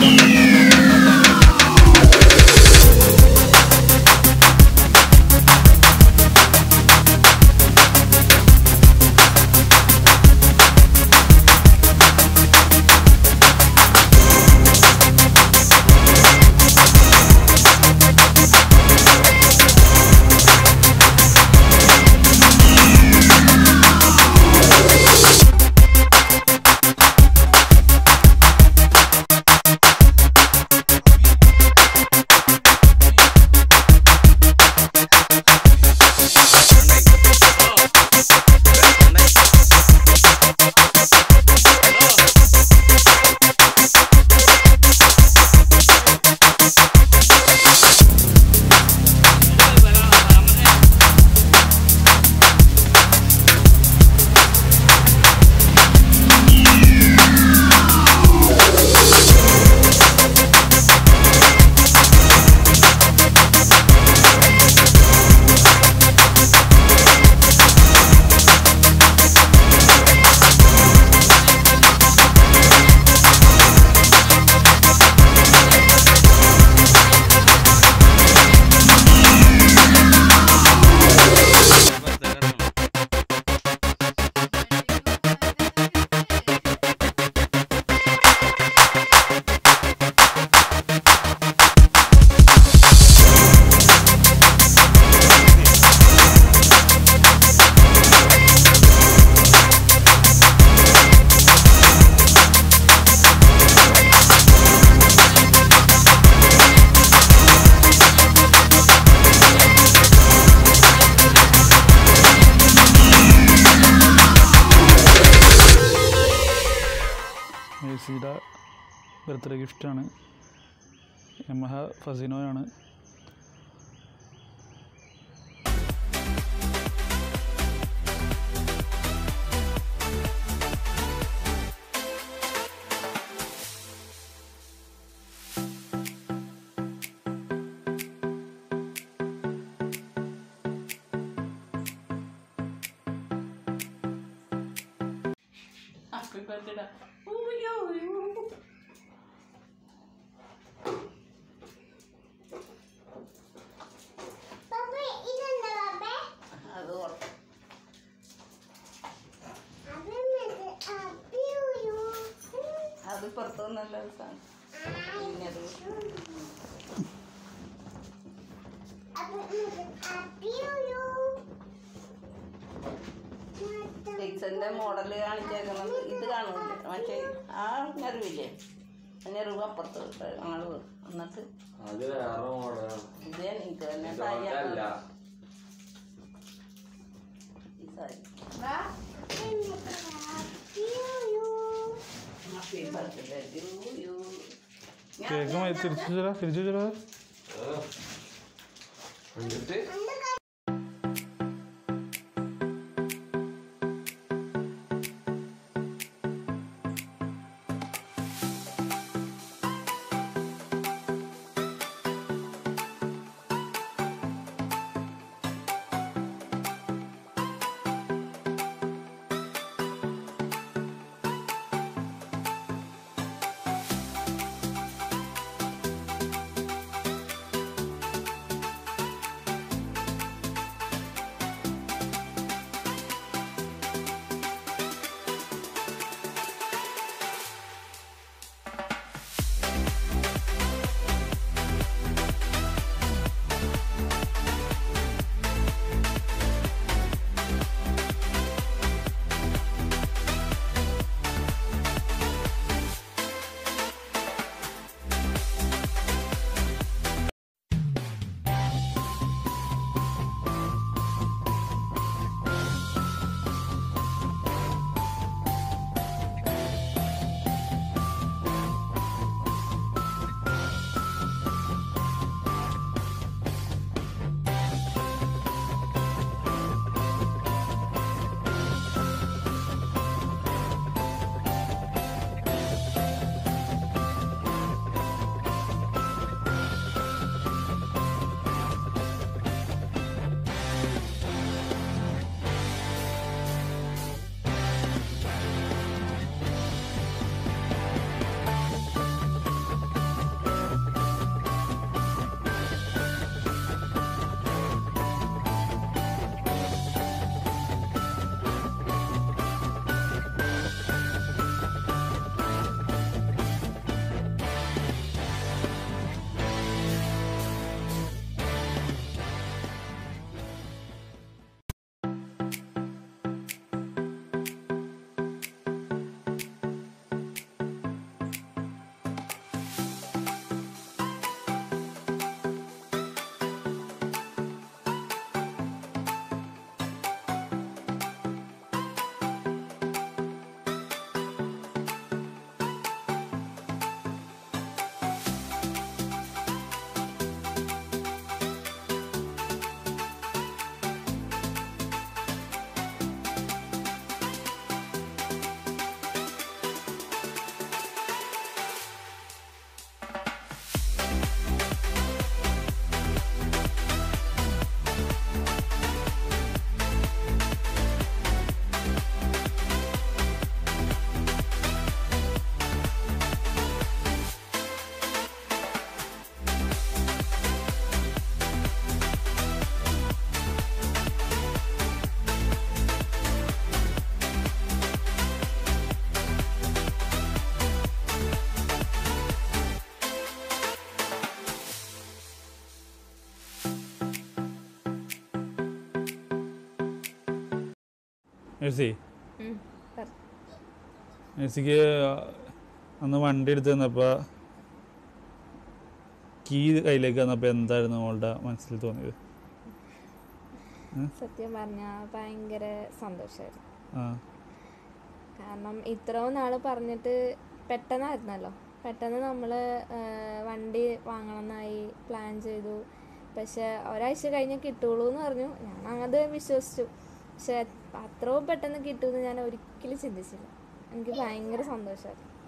മേഴ്സിയുടെ birthday ഗിഫ്റ്റാണ് Yamaha ഫസിനോയാണ് Happy birthday. Ooh, yo, yo. ബാബേ ഇതെന്താ ബാബേ അത് ഓർത്ത് അതെന്നത് അപ്പിയോ അത് പുറത്തു നല്ല സാധനം പിന്നെ അത് അതെന്നത് അപ്പിയോ ഡിക്സന്റെ മോഡൽ കാണിച്ചേക്കുന്നത് ഇത് കാണുന്നില്ല പക്ഷേ ആ ഞെറിവില്ലേ ആ ഞെറിവ് അപ്പുറത്ത് ഞങ്ങൾ എന്നിട്ട് അത് വേറെ മോഡലാണ് ഇത് എനിക്ക് തന്നെ ഇതല്ല ഈ സാരി അപ്പിയോ happy birthday to you cake മതി തിരിച്ചു തരാ തിരിച്ചു തരാ എന്നിട്ട് ആ മേഴ്സി ഉം, പറ. മേഴ്സിക്ക് അന്ന് വണ്ടി എടുത്ത് തന്നപ്പോൾ കീ കയ്യിലേക്ക് വന്നപ്പോൾ എന്തായിരുന്നു അവളുടെ മനസ്സിൽ തോന്നിയത് സത്യം പറഞ്ഞാൽ ഭയങ്കര സന്തോഷമായിരുന്നു ആ കാരണം ഇത്രയും നാൾ പറഞ്ഞിട്ട് പെട്ടെന്നായിരുന്നല്ലോ പെട്ടെന്ന് നമ്മൾ വണ്ടി വാങ്ങണമെന്നായി പ്ലാൻ ചെയ്തു പക്ഷെ ഒരാഴ്ച കഴിഞ്ഞ് കിട്ടുള്ളൂ എന്ന് പറഞ്ഞു ഞാൻ അത് വിശ്വസിച്ചു പക്ഷെ അത്രയും പെട്ടെന്ന് കിട്ടുമെന്ന് ഞാൻ ഒരിക്കലും ചിന്തിച്ചില്ല എനിക്ക് ഭയങ്കര സന്തോഷമായിരുന്നു